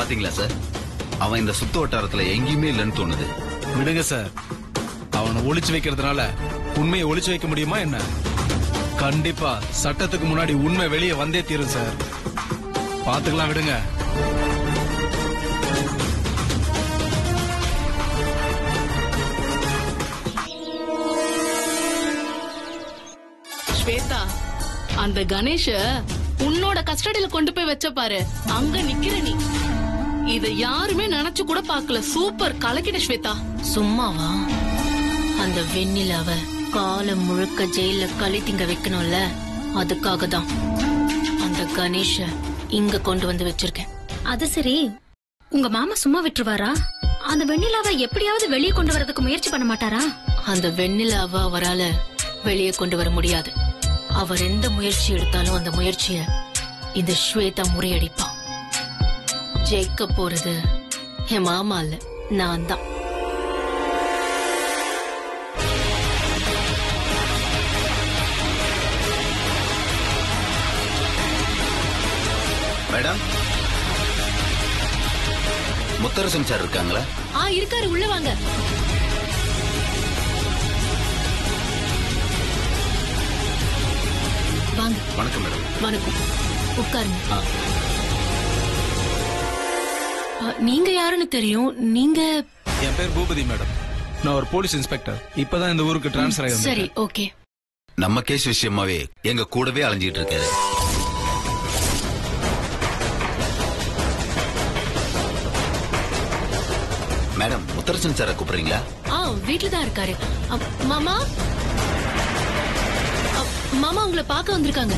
பாத்தீங்களா சார் அவன் இந்த சுத்து வட்டாரத்துல எங்கேயுமே இல்லைன்னு தோணுது விடுங்க சார் அவனை ஒளிச்சு வைக்கிறதுனால உண்மையை ஒளிச்சு வைக்க முடியுமா என்ன கண்டிப்பா சட்டத்துக்கு முன்னாடி உண்மை வெளியே வந்தே தீரும் சார் பாத்துக்கலாம் விடுங்க ஸ்வேதா அந்த கணேஷ உன்னோட கஸ்டடியில கொண்டு போய் வச்ச பாரு அங்க நிக்கிற நீ இத யாருமே நினைச்சு கூட பார்க்கல சூப்பர் கலக்கிட ஸ்வேதா சும்மாவா அந்த வெண்ணிலாவ காலம் முழுக்க ஜெயில களி திங்க வைக்கணும்ல அதுக்காக தான் அந்த கணேஷ இங்க கொண்டு வந்து வச்சிருக்கேன் அது சரி உங்க மாமா சும்மா விட்டுருவாரா அந்த வெண்ணிலாவை எப்படியாவது வெளியே கொண்டு வரதுக்கு முயற்சி பண்ண மாட்டாரா அந்த வெண்ணிலாவ அவரால வெளியே கொண்டு வர முடியாது அவர் எந்த முயற்சி எடுத்தாலும் அந்த முயற்சிய இந்த ஸ்வேதா முறியடிப்பான் ஜெயிக்க போறது என் மாமா இல்ல நான் தான் மேடம் முத்தரசன் சார் இருக்காங்களா ஆ இருக்காரு உள்ள வாங்க வாங்க வணக்கம் மேடம் வணக்கம் உட்காருங்க ஆ. அ, நீங்க யாருன்னு தெரியும் நீங்க என் பேர் பூபதி மேடம் நான் ஒரு போலீஸ் இன்ஸ்பெக்டர் இப்பதான் இந்த ஊருக்கு டிரான்ஸ்ஃபர் ஆகி சரி வந்திருக்கேன். ஓகே நம்ம கேஸ் விஷயமாவே எங்க கூடவே அலைஞ்சிட்டு இருக்காரு மேடம் முத்தரசன் சாரை கூப்பிடுறீங்களா ஆ வீட்ல தான் இருக்காரு அ, மாமா அ, மாமா உங்களை பார்க்க வந்திருக்காங்க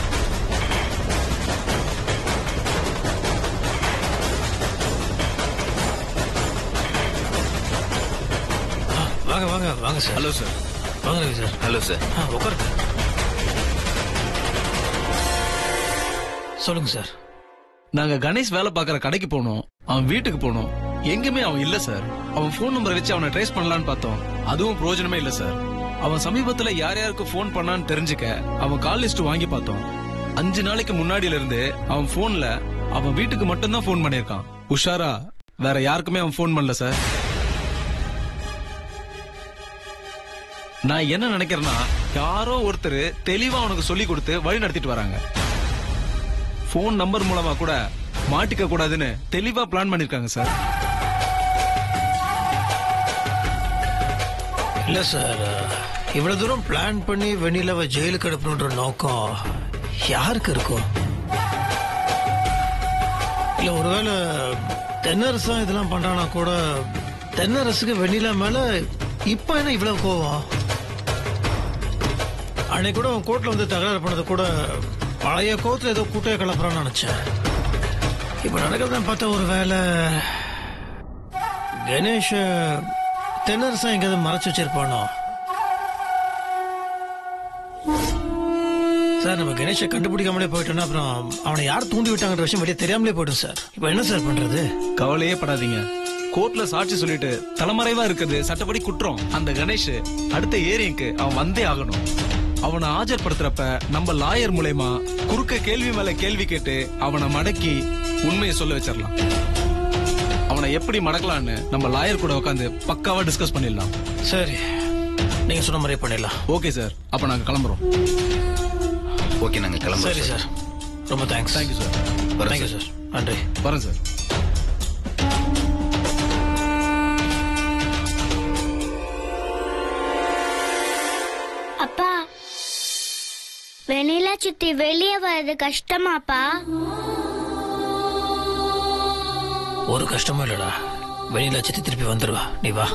வாங்க வாங்க வாங்க சார் ஹலோ சார் வாங்க ரவி சார் ஹலோ சார் ஆ உட்காருங்க சொல்லுங்க சார் நாங்க கணேஷ் வேலை பார்க்கற கடைக்கு போனோம் அவன் வீட்டுக்கு போனோம் எங்குமே அவன் இல்ல சார் அவன் ஃபோன் நம்பர் வச்சு அவனை ட்ரேஸ் பண்ணலாம்னு பார்த்தோம் அதுவும் பிரயோஜனமே இல்ல சார் அவன் சமீபத்துல யார் யாருக்கு ஃபோன் பண்ணான்னு தெரிஞ்சுக்க அவன் கால் லிஸ்ட் வாங்கி பார்த்தோம் அஞ்சு நாளைக்கு முன்னாடில இருந்து அவன் போன்ல அவன் வீட்டுக்கு மட்டும்தான் ஃபோன் பண்ணிருக்கான் உஷாரா வேற யாருக்குமே அவன் ஃபோன் பண்ணல சார் நான் என்ன நினைக்கிறேன்னா யாரோ ஒருத்தர் தெளிவா அவனுக்கு சொல்லி கொடுத்து வழி நடத்திட்டு வராங்க ஃபோன் நம்பர் மூலமா கூட மாட்டிக்க கூடாதுன்னு தெளிவா பிளான் பண்ணிருக்காங்க சார் இல்ல சார் இவ்வளவு தூரம் பிளான் பண்ணி வெண்ணிலாவை ஜெயிலுக்கு அனுப்பணுன்ற நோக்கம் யாருக்கு இருக்கும் இல்ல ஒருவேளை தென்னரசு தான் இதெல்லாம் பண்றானா கூட தென்னரசுக்கு வெண்ணிலா மேல இப்ப என்ன இவ்வளவு கோவம் அன்னைக்கு கூட அவன் கோர்ட்ல வந்து தகராறு பண்ணது கூட பழைய கோர்ட்ல ஏதோ கூட்டைய கிளப்புறான்னு நினைச்சேன் இப்ப நடக்கிறத பார்த்தா ஒரு வேலை கணேஷ் தென்னரசா எங்கேயாவது மறைச்சு வச்சிருப்பானோ சார் நம்ம கணேஷை கண்டுபிடிக்காமலே போயிட்டோம்னா அப்புறம் அவனை யார் தூண்டி விட்டாங்கன்ற விஷயம் வெளியே தெரியாமலே போயிடும் சார் இப்போ என்ன சார் பண்றது கவலையே படாதீங்க கோர்ட்ல சாட்சி சொல்லிட்டு தலைமறைவா இருக்குது சட்டப்படி குற்றம் அந்த கணேஷ் அடுத்த ஏரியாக்கு அவன் வந்தே ஆகணும் அவனை ஆஜர்படுத்துறப்ப நம்ம லாயர் மூலயமா குறுக்க கேள்வி மேல கேள்வி கேட்டு அவனை மடக்கி உண்மையை சொல்ல வச்சிடலாம் அவனை எப்படி மடக்கலான்னு நம்ம லாயர் கூட உட்காந்து பக்காவா டிஸ்கஸ் பண்ணிடலாம் சரி நீங்க சொன்ன மாதிரியே பண்ணிடலாம் ஓகே சார் அப்ப நாங்க கிளம்புறோம் ஓகே நாங்க சரி கிளம்புறோம் சார் ரொம்ப தேங்க்ஸ் தேங்க்யூ சார் வரேன் தேங்க்யூ சார். சார் நன்றி வரேன் சார் அப்பா வெண்ணிலா சித்தி வெளியே வர்றது கஷ்டமாப்பா ஒரு கஷ்டமும் இல்லடா வெளியில சித்தி திருப்பி வந்துருவா நீ வா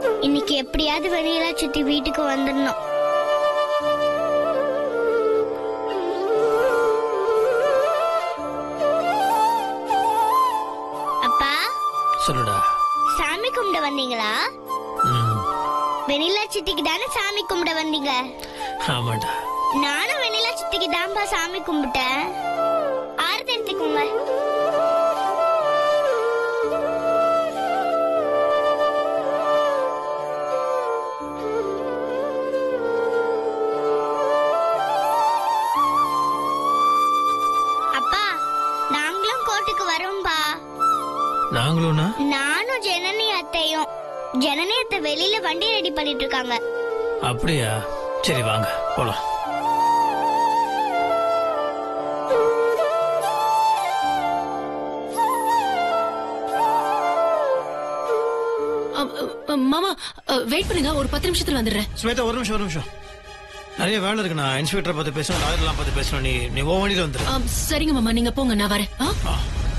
இன்னைக்கு எப்படியாவது வெளியில சுத்தி வீட்டுக்கு வந்துடணும் அப்பா சொல்லுடா சாமி கும்பிட வந்தீங்களா ம் வெண்ணிலா சித்திக்கு தானே சாமி கும்பிட வந்தீங்க ஆமாடா நானும் வெண்ணிலா சித்திக்கு தான்ப்பா சாமி கும்பிட்டேன் ஆறுதி எடுத்துக்கோங்க அப்பா நாங்களும் கோர்ட்டுக்கு வரோம்பா நாங்களும்னா நானும் ஜனனி அத்தையும் ஜனனி அத்தை வெளியில வண்டி ரெடி பண்ணிட்டு இருக்காங்க அப்படியா சரி வாங்க போலாம் அ, அ, மாமா வெயிட் பண்ணுங்க ஒரு பத்து நிமிஷத்துல வந்துடுறேன் ஸ்வேதா ஒரு நிமிஷம் ஒரு நிமிஷம் நிறைய வேலை இருக்கு நான் இன்ஸ்பெக்டரை பார்த்து பேசணும் லாயர்லாம் பார்த்து பேசணும் நீ நீ ஓ வண்டியில வந்துரு ஆ, சரிங்க மாமா நீங்க போங்க நான் வரேன் ஆ? ஆ.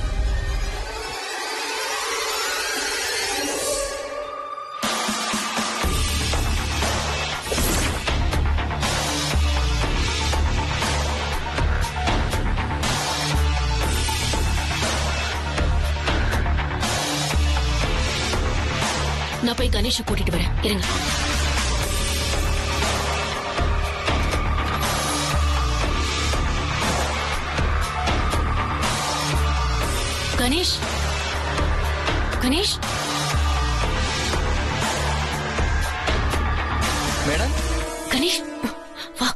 நான் போய் கணேஷை கூட்டிட்டு வரேன் இருங்க கணேஷ் கணேஷ் மேடம் கணேஷ் வா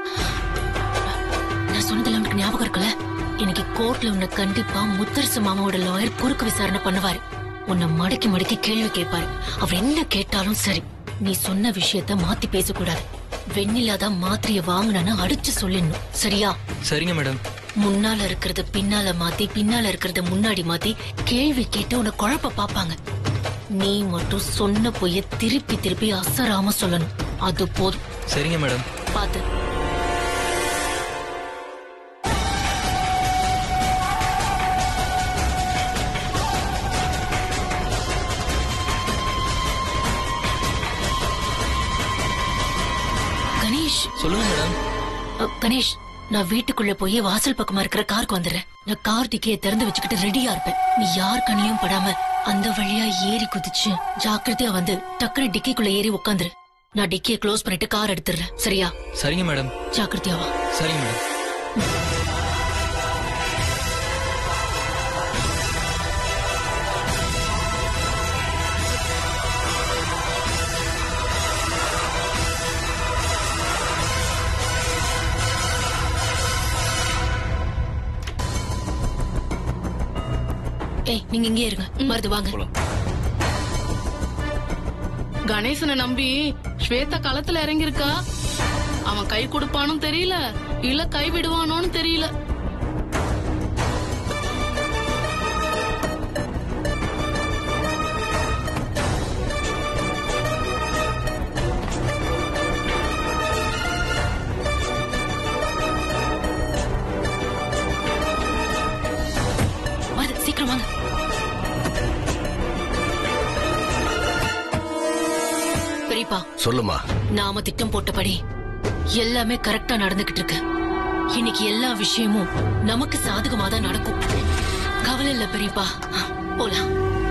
நான் சொன்னதெல்லாம் உனக்கு ஞாபகம் இருக்குல்ல இன்னைக்கு கோர்ட்ல உன்னை கண்டிப்பா முத்தரசு மாமாவோட லாயர் குறுக்கு விசாரணை பண்ணுவாரு உன்னை மடக்கி மடக்கி கேள்வி கேட்பாரு அவர் என்ன கேட்டாலும் சரி நீ சொன்ன விஷயத்த மாத்தி பேசக்கூடாது வெண்ணிலா தான் மாத்திரைய வாங்கினான்னு அடிச்சு சொல்லிடணும் சரியா சரிங்க மேடம் முன்னால இருக்கிறத பின்னால மாத்தி பின்னால இருக்கிறத முன்னாடி மாத்தி கேள்வி கேட்டு உன்னை குழப்ப பாப்பாங்க நீ மட்டும் சொன்ன பொய்ய திருப்பி திருப்பி அசராம சொல்லணும் அது போதும் சரிங்க மேடம் பாத்து கணேஷ் சொல்லுங்க மேடம் அ, கணேஷ் நான் வீட்டுக்குள்ள போய் வாசல் பக்கமா இருக்கிற காருக்கு வந்துடுறேன் நான் கார் டிக்கியை திறந்து வச்சுக்கிட்டு ரெடியா இருப்பேன் நீ யார் கண்ணிலையும் படாம அந்த வழியா ஏறி குதிச்சு ஜாக்கிரதையா வந்து டக்குனு டிக்கிக்குள்ள ஏறி உட்காந்துரு நான் டிக்கியை க்ளோஸ் பண்ணிட்டு கார் எடுத்துடுறேன் சரியா சரிங்க மேடம் ஜாக்கிரதையா வா சரிங்க மேடம் ஏய் நீங்க இங்கே இருங்க மருது வாங்க கணேசனை நம்பி ஸ்வேதா களத்துல இறங்கியிருக்கா அவன் கை கொடுப்பானும் தெரியல இல்ல கை விடுவானோன்னு தெரியல மருது சீக்கிரம் வாங்க பெரியப்பா சொல்லுமா நாம திட்டம் போட்டபடி எல்லாமே கரெக்டா நடந்துகிட்டு இருக்கு இன்னைக்கு எல்லா விஷயமும் நமக்கு சாதகமா தான் நடக்கும் கவலை இல்ல பெரியப்பா போலாம்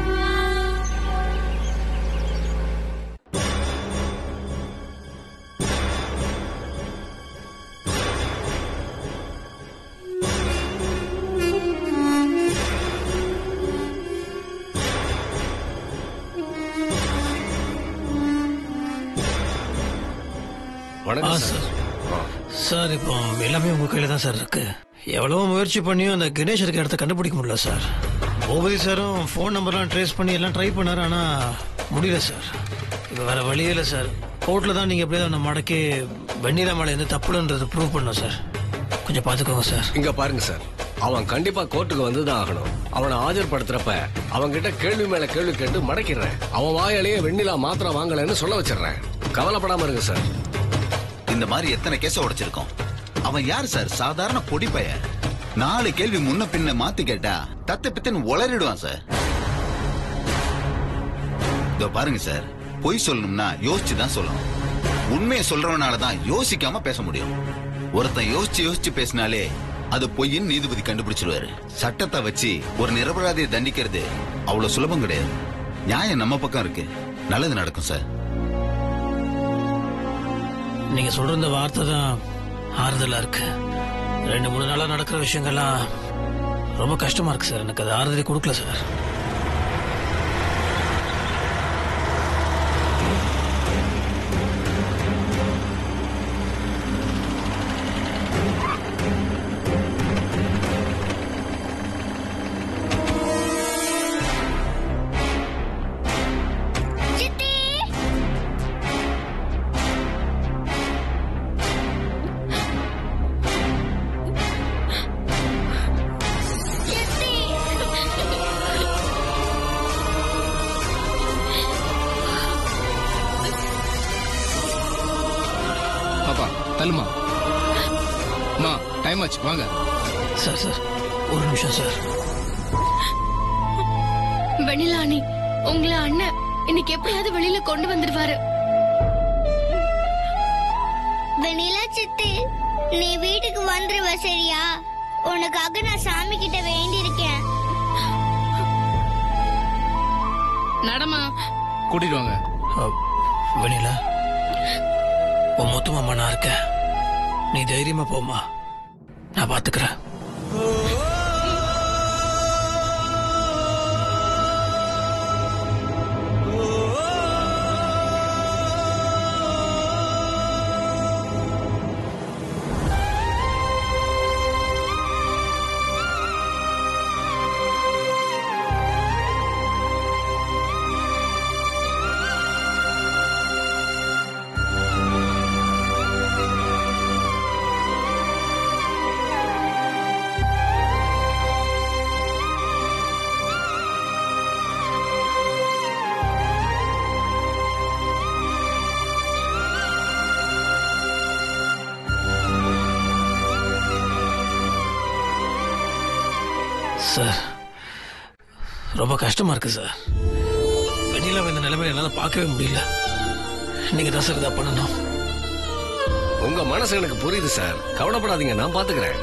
ஆ வணக்கம் சார் சார் இப்போ எல்லாமே உங்க கையில தான் சார் இருக்கு எவ்வளவோ முயற்சி பண்ணியும் அந்த கணேஷ் இருக்க இடத்த கண்டுபிடிக்க முடியல சார் பூபதி சாரும் ஃபோன் நம்பர்லாம் ட்ரேஸ் பண்ணி எல்லாம் ட்ரை பண்ணாரு ஆனா முடியல சார் இப்போ வேற வழியே இல்லை சார் கோர்ட்ல தான் நீங்க எப்படியாவது அவனை மடக்கி வெண்ணிலா மேலே எந்த தப்புலன்றது ப்ரூவ் பண்ணணும் சார் கொஞ்சம் பார்த்துக்கோங்க சார் இங்க பாருங்க சார் அவன் கண்டிப்பா கோர்ட்டுக்கு வந்துதான் ஆகணும் அவனை ஆஜர்படுத்துறப்ப அவன்கிட்ட கேள்வி மேல கேள்வி கேட்டு மடக்கிடுறேன் அவன் வாயாலேயே வெண்ணிலா மாத்திரம் வாங்கலைன்னு சொல்ல வச்சிடுறேன் கவலைப்படாம இருங்க சார் இந்த மாதிரி எத்தனை கேஸ உடைச்சிருக்கோம் அவன் யார் சார் சாதாரண பொடி பையன் நாலு கேள்வி முன்ன பின்ன மாத்தி கேட்டா தத்த பித்தன் உளறிடுவான் சார் இதோ பாருங்க சார் பொய் சொல்லணும்னா யோசிச்சு தான் சொல்லணும் உண்மையை சொல்றவனால தான் யோசிக்காம பேச முடியும் ஒருத்தன் யோசிச்சு யோசிச்சு பேசினாலே அது பொய்ன்னு நீதிபதி கண்டுபிடிச்சிருவாரு சட்டத்தை வச்சு ஒரு நிரபராதியை தண்டிக்கிறது அவ்வளவு சுலபம் கிடையாது நியாயம் நம்ம பக்கம் இருக்கு நல்லது நடக்கும் சார் நீங்க சொல்ற இந்த வார்த்தை தான் ஆறுதலா இருக்கு ரெண்டு மூணு நாளா நடக்கிற விஷயங்கள்லாம் ரொம்ப கஷ்டமா இருக்கு சார் எனக்கு அது ஆறுதலே கொடுக்கல சார் சித்தி சித்தி பாப்பா தள்ளுமா அம்மா டைம் ஆச்சு வாங்க சார் சார் ஒரு நிமிஷம் சார் வெண்ணிலானி உங்களை அண்ணன் இன்னைக்கு எப்படியாவது வெளியில கொண்டு வந்துடுவாரு வெண்ணிலா சித்தி நீ வீட்டுக்கு வந்துருவ சரியா உனக்காக நான் சாமி கிட்ட வேண்டி இருக்கேன் நடமா கூட்டிட்டு வாங்க வெண்ணிலா உன் முத்து மாமா நான் இருக்கேன் நீ தைரியமா போம்மா நான் பாத்துக்கிறேன் சார் ரொம்ப கஷ்டமா இருக்கு சார் வெண்ணிலா இந்த நிலைமையில என்னால பார்க்கவே முடியல நீங்க தான் சார் இதை பண்ணணும் உங்க மனசு எனக்கு புரியுது சார் கவலைப்படாதீங்க நான் பாத்துக்கிறேன்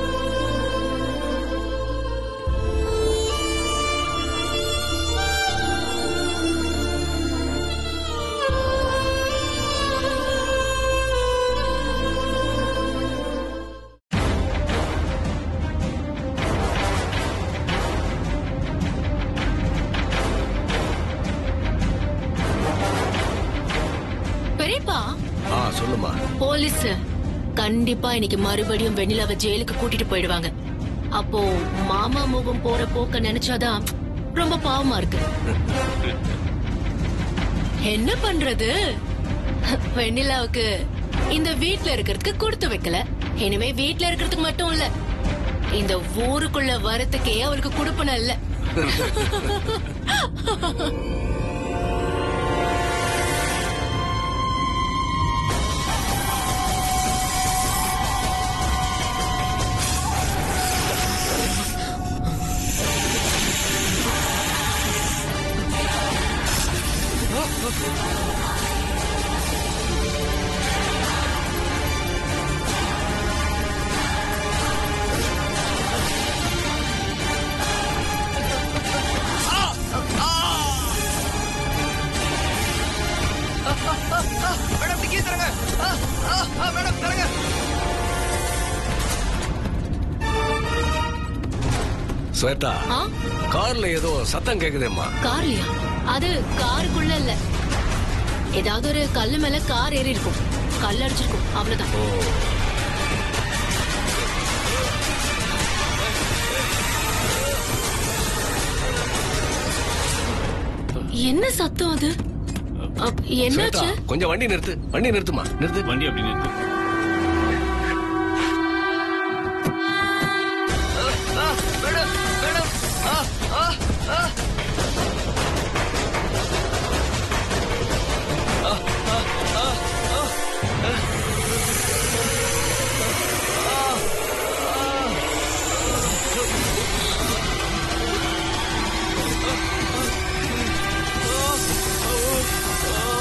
பெரியப்பா ஆ சொல்லுமா போலீஸ் கண்டிப்பா இன்னைக்கு மறுபடியும் வெண்ணிலாவை ஜெயிலுக்கு கூட்டிட்டு போயிடுவாங்க அப்போ மாமா முகம் போற போக்க நினைச்சாதான் ரொம்ப பாவமா இருக்கு என்ன பண்றது வெண்ணிலாவுக்கு இந்த வீட்ல இருக்கிறதுக்கு கொடுத்து வைக்கல இனிமே வீட்ல இருக்கிறதுக்கு மட்டும் இல்ல இந்த ஊருக்குள்ள வரத்துக்கே அவளுக்கு கொடுப்பன இல்ல ஸ்வேதா ஆ? கார்ல ஏதோ சத்தம் கேக்குதேம்மா கார்லயா அது காருக்குள்ள இல்ல ஏதாவது ஒரு கல்லு மேல கார் ஏறி இருக்கும் கல் அடிச்சிருக்கும் அவ்வளவுதான் ஓ என்ன சத்தம் அது அப், ஸ்வேதா என்னாச்சு கொஞ்சம் வண்டி நிறுத்து வண்டி நிறுத்துமா நிறுத்து வண்டி அப்படி நிறுத்து ஆ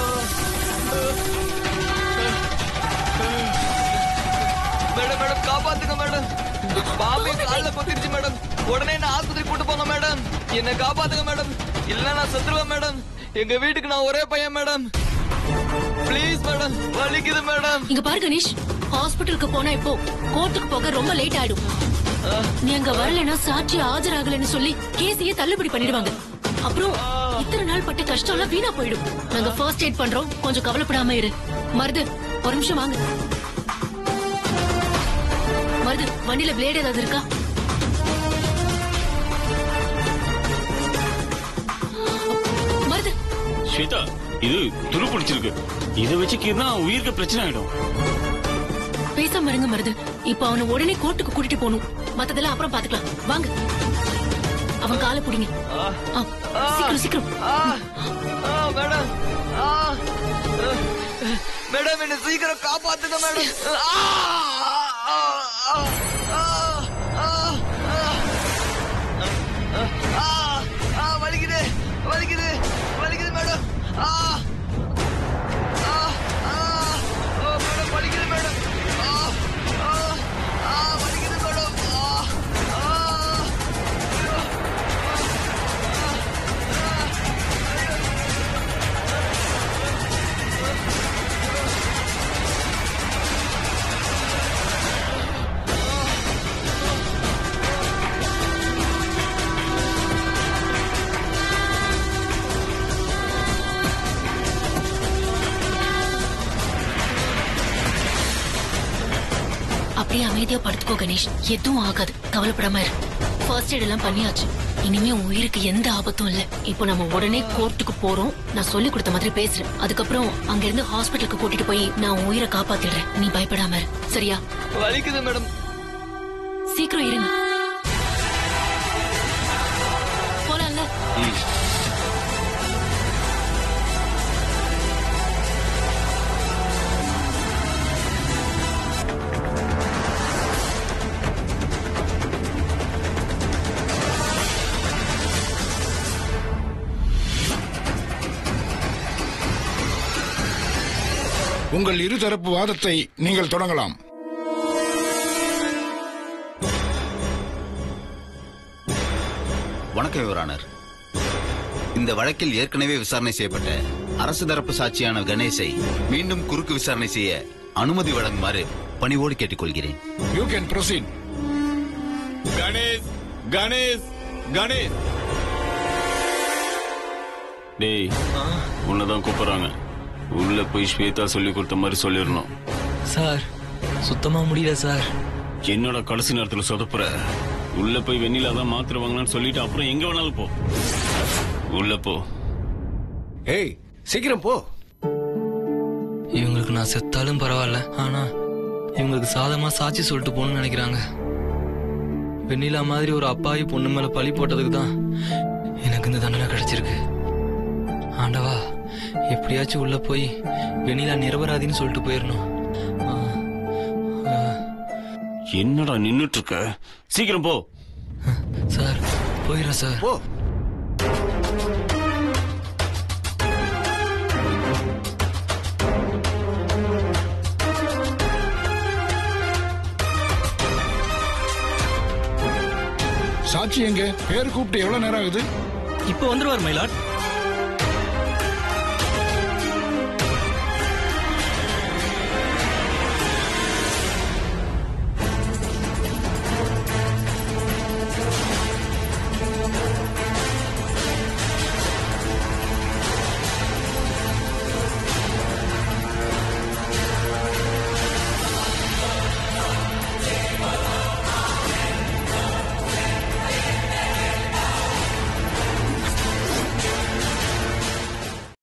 பாம்பே கால்ல கொத்திருச்சு மேடம் உடனே என்ன ஆஸ்பத்திரி கூட்டு போங்க மேடம் என்ன காப்பாத்துங்க மேடம் இல்ல நான் செத்துருவேன் மேடம் எங்க வீட்டுக்கு நான் ஒரே பையன் மேடம் ப்ளீஸ் மேடம் வலிக்குது மேடம் இங்க பாரு கணேஷ் ஹாஸ்பிட்டலுக்கு போனா இப்போ கோர்ட்டுக்கு போக ரொம்ப லேட் ஆயிடும் நீ அங்க வரலன்னா சாட்சி ஆஜராகலன்னு சொல்லி கேஸையே தள்ளுபடி பண்ணிடுவாங்க அப்புறம் இத்தனை நாள் பட்ட கஷ்டம் எல்லாம் வீணா போயிடும் நாங்க ஃபர்ஸ்ட் எய்ட் பண்றோம் கொஞ்சம் கவலைப்படாம இரு மருது ஒரு நிமிஷம் வாங்க மருது வண்டியில பிளேட் ஏதாவது இருக்கா மருது ஸ்வேதா இது துரு பிடிச்சிருக்கு இதை வச்சு கீர்னா உயிருக்கு பிரச்சனை ஆயிடும் பேசாம இருங்க மருது இப்ப அவனை உடனே கோர்ட்டுக்கு கூட்டிட்டு போகணும் மத்ததெல்லாம் அப்புறம் பாத்துக்கலாம் வாங்க அவன் காலை புடிங்க ஆ, சீக்கிரம் சீக்கிரம் ஆ, ஆ, மேடம் ஆ, மேடம் என்ன சீக்கிரம் காப்பாத்துங்க மேடம் ஆ, ஆ, ஆ, ஆ, ஆ, ஆ, ஆ, வலிக்குது வலிக்குது வலிக்குது மேடம் ஆ ஆ, ஆ, ஓ, மேடம் வலிக்குது மேடம் ஆ, ஆ, ஆ, வலிக்குது மேடம் ஆ, ஆ, அப்படியே அமைதியா படுத்துக்கோ கணேஷ் எதுவும் ஆகாது கவலைப்படாம இரு ஃபர்ஸ்ட் எய்ட் எல்லாம் பண்ணியாச்சு இனிமே உன் உயிருக்கு எந்த ஆபத்தும் இல்ல இப்போ நம்ம உடனே கோர்ட்டுக்கு போறோம் நான் சொல்லி கொடுத்த மாதிரி பேசுறேன் அதுக்கப்புறம் அங்க இருந்து ஹாஸ்பிட்டலுக்கு கூட்டிட்டு போய் நான் உன் உயிரை காப்பாத்திடுறேன் நீ பயப்படாம இரு சரியா வலிக்குது மேடம் சீக்கிரம் இருங்க போலாம்ல உங்கள் இருதரப்பு வாதத்தை நீங்கள் தொடங்கலாம் வணக்கம் யுவரானர் இந்த வழக்கில் ஏற்கனவே விசாரணை செய்யப்பட்ட அரசு தரப்பு சாட்சியான கணேசை மீண்டும் குறுக்கு விசாரணை செய்ய அனுமதி வழங்குமாறு பணிவோடு கேட்டுக்கொள்கிறேன் you can proceed Ganesh Ganesh Ganesh டேய் உன்னதான் கூப்பிடுறாங்க உள்ள போய் ஸ்வேதா சொல்லி கொடுத்த மாதிரி சொல்லிடணும் சார் சுத்தமா முடியல சார் என்னோட கடைசி நேரத்துல சொதப்புற உள்ள போய் வெண்ணிலா தான் மாத்திரை வாங்கலாம்னு சொல்லிட்டு அப்புறம் எங்க வேணாலும் போ உள்ள போ ஏய் சீக்கிரம் போ இவங்களுக்கு நான் செத்தாலும் பரவாயில்ல ஆனா இவங்களுக்கு சாதமா சாட்சி சொல்லிட்டு போகணும்னு நினைக்கிறாங்க வெண்ணிலா மாதிரி ஒரு அப்பாவி பொண்ணு மேல பழி போட்டதுக்கு தான் எனக்கு இந்த தண்டனை கிடைச்சிருக்கு ஆண்டவா எப்படியாச்சும் உள்ள போய் வெண்ணிலா நிரபராதின்னு சொல்லிட்டு போயிடணும் ஆ, ஆ. என்னடா நின்னுட்டு இருக்க சீக்கிரம் போ சார் போயிடுறேன் சார் போ சாட்சி எங்க பேர் கூப்பிட்டு எவ்வளவு நேரம் ஆகுது இப்போ வந்துருவார் மயிலாட்